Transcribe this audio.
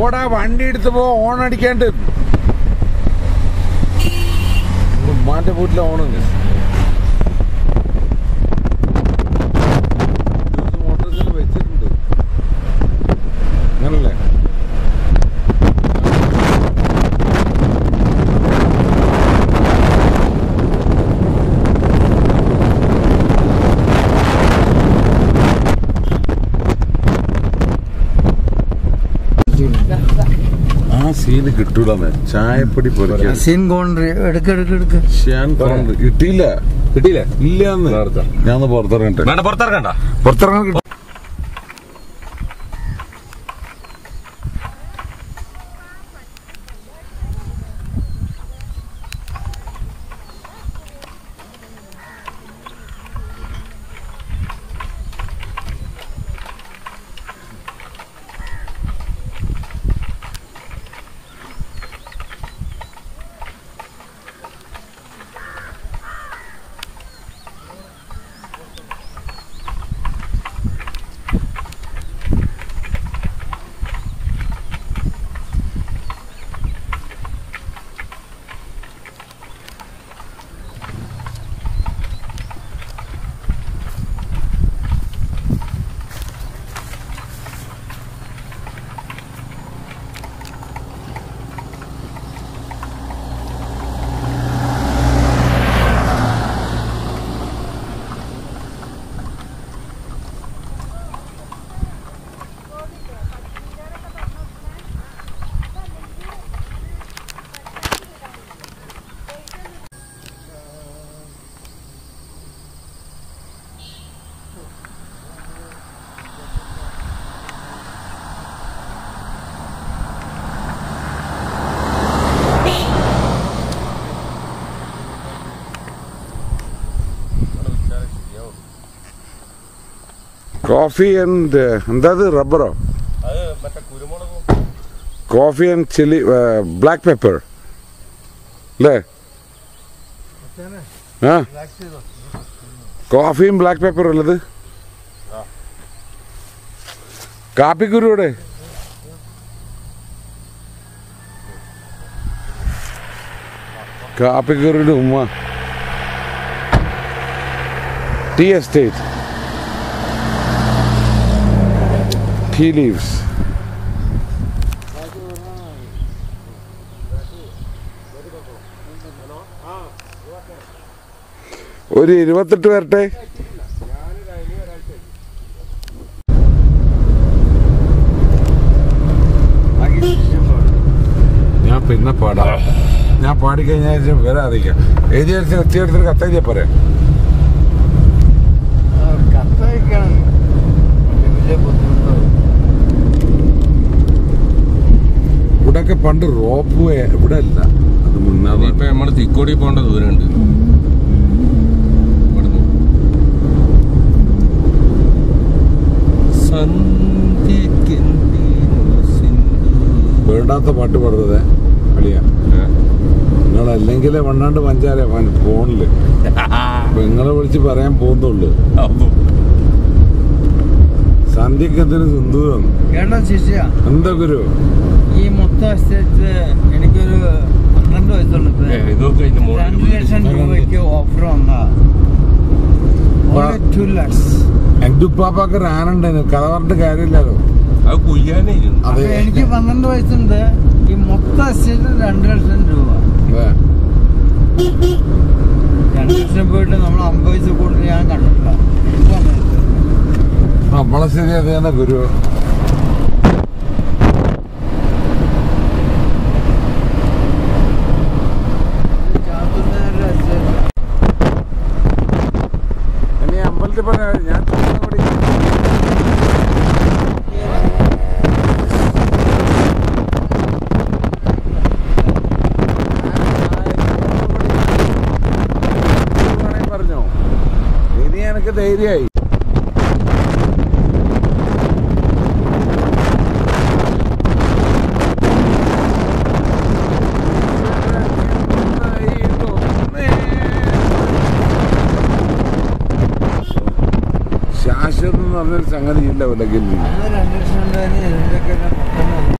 പോടാ വണ്ടി എടുത്ത് പോ ഓൺ അടിക്കാണ്ട് ഉമ്മാന്റെ വീട്ടിലെ ഓണുണ്ട് മോട്ടോർ വെച്ചിട്ടുണ്ട് അങ്ങനല്ലേ ആ സീന് കിട്ടൂലെന്ന് ചായപ്പൊടി പൊരിക്കാൻ സീൻ കോൺട്രി എടുക്ക എടുക്ക എടുക്ക ഞാൻ കൊണ്ട് കിട്ടിയില്ല കിട്ടിയില്ലേ ഇല്ല എന്ന് നേരത്തെ. ഞാൻ ഒന്ന് പുറത്തിറങ്ങട്ടെ വേണ്ട പുറത്തിറക്കണ്ട പുറത്തിറങ്ങാൻ കിട്ടി കോഫി ആൻഡ് എന്താ റബ്ബറോ അത് മറ്റേ കുരുമുളക് coffee and chilli black pepper അല്ലേ ആ കോഫിയും ബ്ലാക്ക് പെപ്പറും ഉള്ളത് കാപ്പിക്കുരുവിടെ കാപ്പിക്കുരുയുടെ ഉമ്മ ടീ എസ്റ്റേറ്റ് ടീ ലീവ്സ് ഒരു ഇരുപത്തെട്ട് വരട്ടെ ഞാൻ പിന്നെ പാടാം ഞാൻ പാടിക്കഴിഞ്ഞാൽ വില അറിയിക്കാം എഴുതി വെച്ച് എത്തിയെടുത്തൊരു കത്തെഴുതിയാ പോരെ കത്തയക്കണം വലിയ ബുദ്ധിമുട്ടാവും ഇവിടെയൊക്കെ പണ്ട് റോപ്പ് വേ ഇവിടെ അല്ല അത് മുന്നേ ഇപ്പൊ നമ്മള് തിക്കോടി പോകേണ്ട ദൂരമുണ്ട് ഇവിടുന്ന്. സന്ധ്യക്കെന്തിനു സിന്ധു. വേണ്ടാത്ത പാട്ട് പാടുന്നത് അളിയ നിങ്ങൾ അല്ലെങ്കിൽ വണ്ണാണ്ട് പഞ്ചാര ഫോണില് അപ്പൊ നിങ്ങളെ വിളിച്ച് പറയാൻ പോകുന്നുള്ളൂ അപ്പൊ സന്ധ്യക്ക് എന്തിനു സിന്ധൂരം കേട്ടോ ശിഷ്യ എന്താ ഗുരു ഈ മൊത്തം എസ്റ്റേറ്റ് എനിക്കൊരു പന്ത്രണ്ട് വയസ്സുള്ളത് ഏ, ഇതൊക്കെ ഇതിന്റെ മുകളിൽ രണ്ട് ലക്ഷം രൂപയ്ക്ക് ഓഫർ വന്നാ ടു ലാക്സ് എന്റെ ഉപ്പാപ്പാക്ക് ഒരു ആനുണ്ടായിരുന്നു കഥ പറഞ്ഞിട്ട് കാര്യമില്ലല്ലോ അത് കുയ്യാനേ ഇരുന്നു അതെ എനിക്ക് പന്ത്രണ്ട് വയസ്സുണ്ട് ഈ മൊത്തം എസ്റ്റേറ്റ് രണ്ട് ലക്ഷം രൂപ അതെ. രണ്ട് ലക്ഷം പോയിട്ട് നമ്മൾ അമ്പത് പൈസ കൂടുതൽ ഞാൻ കണ്ടിട്ടില്ല ഈ സമയത്ത് നമ്മളെ ശരി അത് തന്നെ ഗുരു ചാത്തുന്നേരുടെ estate. ഇനി അമ്പലത്തിൽ പറഞ്ഞ ഞാൻ ചോദിക്കുന്ന കൂടി പറഞ്ഞോ ഇനി എനിക്ക് ധൈര്യമായി ശാശ്വതം എന്ന് പറഞ്ഞൊരു സംഗതി ഇല്ല ഉലകിൽ അന്ന് രണ്ട് ലക്ഷം ഉണ്ടായിരുന്നു ഇതിന്റെയൊക്കെ മൊത്തം